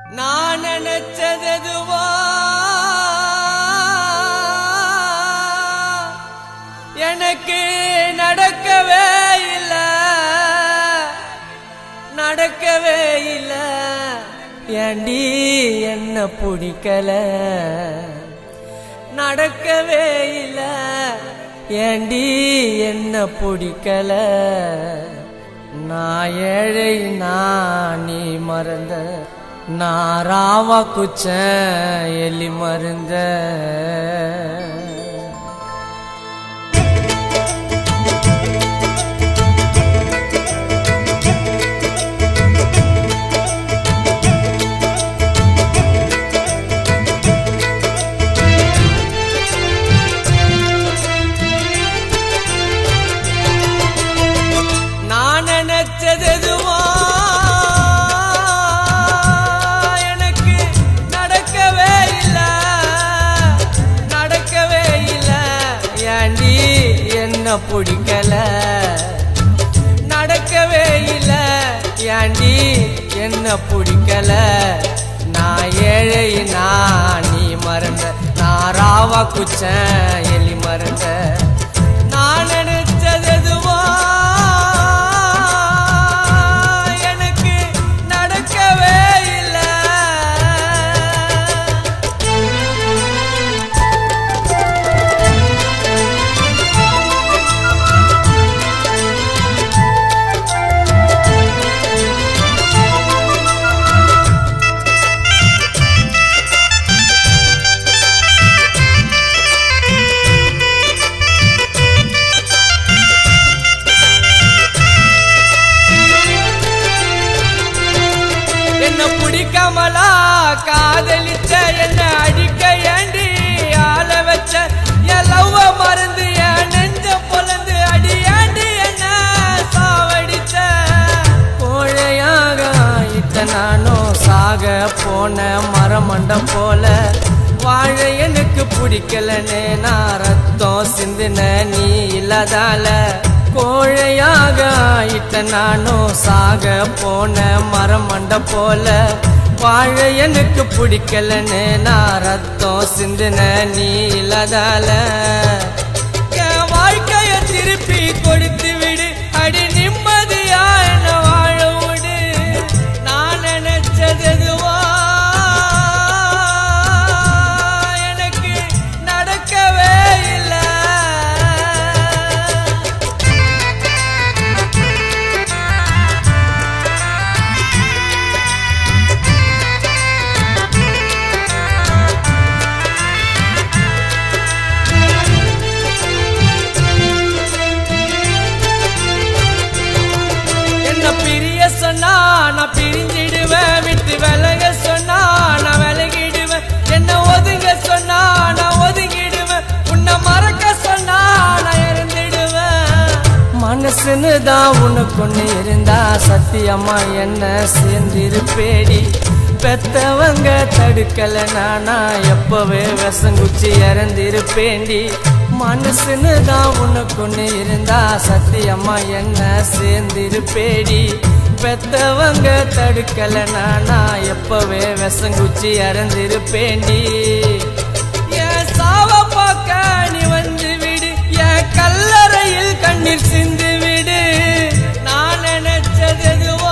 நான் நினைச்சதுவா எனக்கு நடக்கவே இல்லை நடக்கவே இல்லை ஏண்டி என்ன பிடிக்கல நடக்கவே இல்லை ஏண்டி என்ன பிடிக்கல நான் ஏழை நான் நீ மறந்த நான் ராவா குச்ச எலி மருந்த நான் நினைச்சது எதுவோ எனக்கு நடக்கவே இல்லை நடக்கவே இல்லை ஏண்டி என்ன பிடிக்கல நடக்கவே இல்லை ஏண்டி என்ன பிடிக்கல நான் ஏழை நான் நீ மறந்த நான் ராவா குச்ச எலி மறந்த நான் நினைச்சது எதுவோ எனக்கு நடக்கவே இல்லை என்ன பிடிக்காமலா காதலிச்ச என்ன அடிக்க ஏண்டி ஆள வச்ச என் லவ்வ மறந்து என் நெஞ்ச பொலந்து அடி ஏண்டி என்ன சாவடிச்ச கோழையாக ஆயிட்ட நானும் சாக போன மரமண்டம் போல வாழ எனக்கு பிடிக்கலனே நான் ரத்தம் சிந்தின நீ இல்லாதால கோழையாக ஆயிட்ட நானும் சாக போன மரமண்ட போல வாழ எனக்கு பிடிக்கலன்னு நான் ரத்தம் சிந்தின நீ இல்லாதால என் வாழ்க்கைய திருப்பி கொடுத்து விடு அடி நிம்மதியா என்ன வாழ விடு நான் நினைச்சது எதுவோ எனக்கு நடக்கவே இல்லை என்ன பிரிய சொன்னா நான் பிரிஞ்சிடுவேன் விட்டு விலக சொன்னா நான் விலகிடுவேன் என்ன ஒதுங்க சொன்னா நான் ஒதுங்கிடுவேன் உன்னை மறக்க சொன்னா நான் இறந்துடுவேன் மனசுன்னு தான் உனக்கு ஒண்ணு இருந்தா சத்தியமா என்ன சேர்ந்திருப்பேடி பெத்தவங்க தடுக்கல நானா எப்பவே விஷங்குச்சி இறந்திருப்பேண்டி மனசுன்னு தான் உனக்கு ஒண்ணு இருந்தா சத்தியமா என்ன சேர்ந்திருப்பேடி பெத்தவங்க தடுக்கல நானா எப்பவே விஷங்குச்சி இறந்திருப்பேண்டி என் சாவ பார்க்க நீ வந்து விடு என் கல்லறையில் கண்ணீர் சிந்து விடு நான் நினைச்சது எதுவோ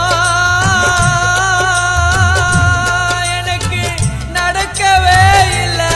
எனக்கு நடக்கவே இல்லை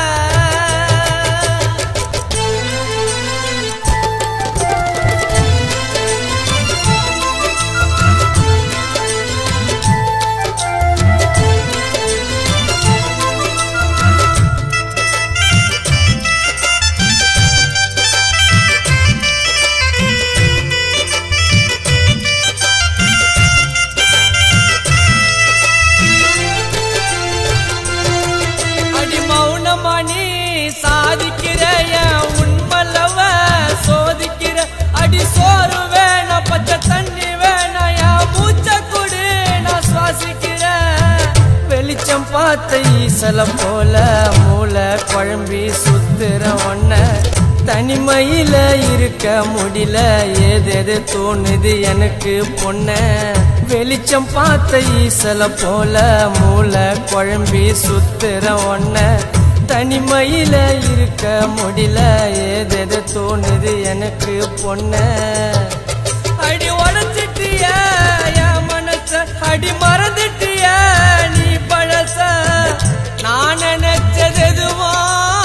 அடி மௌனமா நீ சாதிக்கிற என் உண்மல்லவ சோதிக்கிற அடி சோறு வேணாம் பச்சை தண்ணி வேணாம் என் மூச்ச கொடு நான் சுவாசிக்கிற வெளிச்சம் பார்த்த ஈசல போல மூளை குழம்பி சுத்துற ஒன்ன தனிமையில இருக்க முடியல ஏதேது தோணுது எனக்கு பொண்ண வெளிச்சம் பார்த்த ஈசல போல மூளை குழம்பி சுத்துற ஒன்ன தனிமையில இருக்க முடியல ஏதெது தோணுது எனக்கு பொண்ண அடி உடச்சிட்டிய என் மனச அடி மறந்துட்டிய நீ பழச நான் நினைச்சது எதுவோ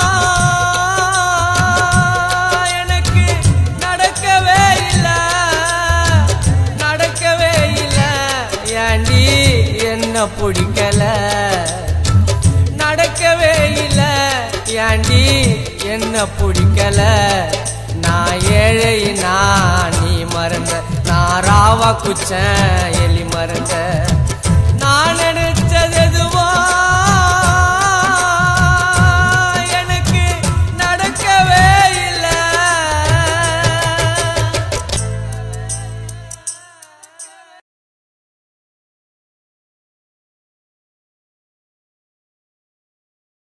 எனக்கு நடக்கவே இல்ல நடக்கவே இல்ல ஏண்டி என்ன பிடிக்கல நடக்கவே இல்ல ஏண்டி என்ன பிடிக்கல நான் ஏழை நான் நீ மறந்த நான் ராவா குச்சேன் எலி